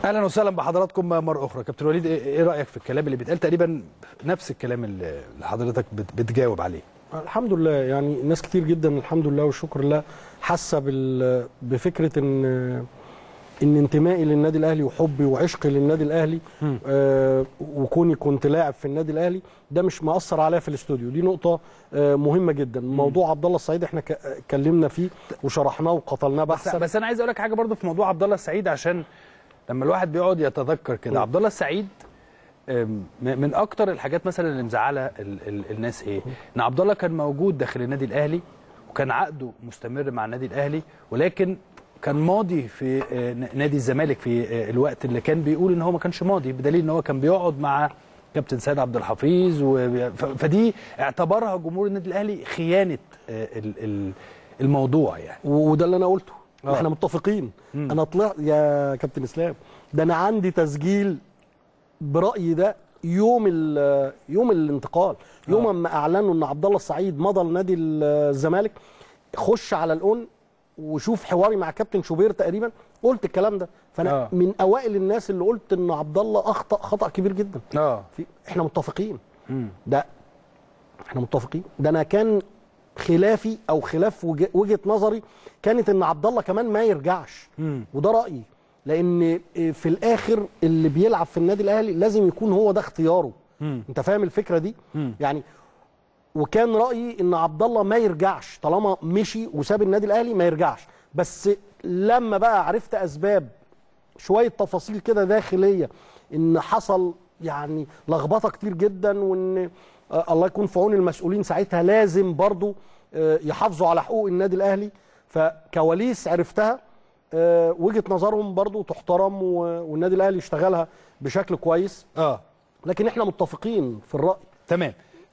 اهلا وسهلا بحضراتكم مره اخرى كابتن وليد ايه إيه رايك في الكلام اللي بيتقال تقريبا نفس الكلام اللي اللي حضرتك بت- بتجاوب عليه الحمد لله يعني ناس كتير جدا الحمد لله والشكر لله حاسه بال- بفكره ان ان انتمائي للنادي الاهلي وحبي وعشقي للنادي الاهلي آه وكوني كنت لاعب في النادي الاهلي ده مش مأثر عليا في الاستوديو دي نقطه آه مهمه جدا موضوع عبد الله السعيد احنا ك- اتكلمنا فيه وشرحناه وقتلناه بس, بحثا بس انا عايز اقول لك حاجه برضو في موضوع عبد الله السعيد عشان لما الواحد بيقعد يتذكر كده عبد الله السعيد أم، م- من اكتر الحاجات مثلا اللي مزعله ال- ال- الناس ايه ان عبد الله كان موجود داخل النادي الاهلي وكان عقده مستمر مع النادي الاهلي ولكن كان ماضي في آه، ن- نادي الزمالك في آه، الوقت اللي كان بيقول ان هو ما كانش ماضي بدليل ان هو كان بيقعد مع كابتن سيد عبد الحفيظ و- ف- فدي اعتبرها جمهور النادي الاهلي خيانه آه، ال- ال- الموضوع يعني وده اللي انا قلته آه. احنا متفقين انا طلعت يا كابتن اسلام ده انا عندي تسجيل برايي ده يوم ال- يوم الانتقال يوم آه. اما اعلنوا ان عبد الله السعيد مضى لنادي الزمالك خش على الاون وشوف حواري مع كابتن شوبير تقريبا قلت الكلام ده فانا آه. من اوائل الناس اللي قلت ان عبد الله اخطا خطا كبير جدا اه في احنا متفقين مم. ده احنا متفقين ده انا كان خلافي او خلاف وجه- وجهه نظري كانت ان عبد الله كمان ما يرجعش مم. وده رايي لان في الاخر اللي بيلعب في النادي الاهلي لازم يكون هو ده اختياره مم. انت فاهم الفكره دي مم. يعني وكان رايي ان عبد الله ما يرجعش طالما مشي وساب النادي الاهلي ما يرجعش بس لما بقى عرفت اسباب شويه تفاصيل كده داخليه ان حصل يعني لخبطه كتير جدا وان آه الله يكون في عون المسؤولين ساعتها لازم برضو آه يحافظوا على حقوق النادي الاهلي فكواليس عرفتها آه وجهه نظرهم برضو تحترم و- والنادي الاهلي اشتغلها بشكل كويس اه لكن احنا متفقين في الراي تمام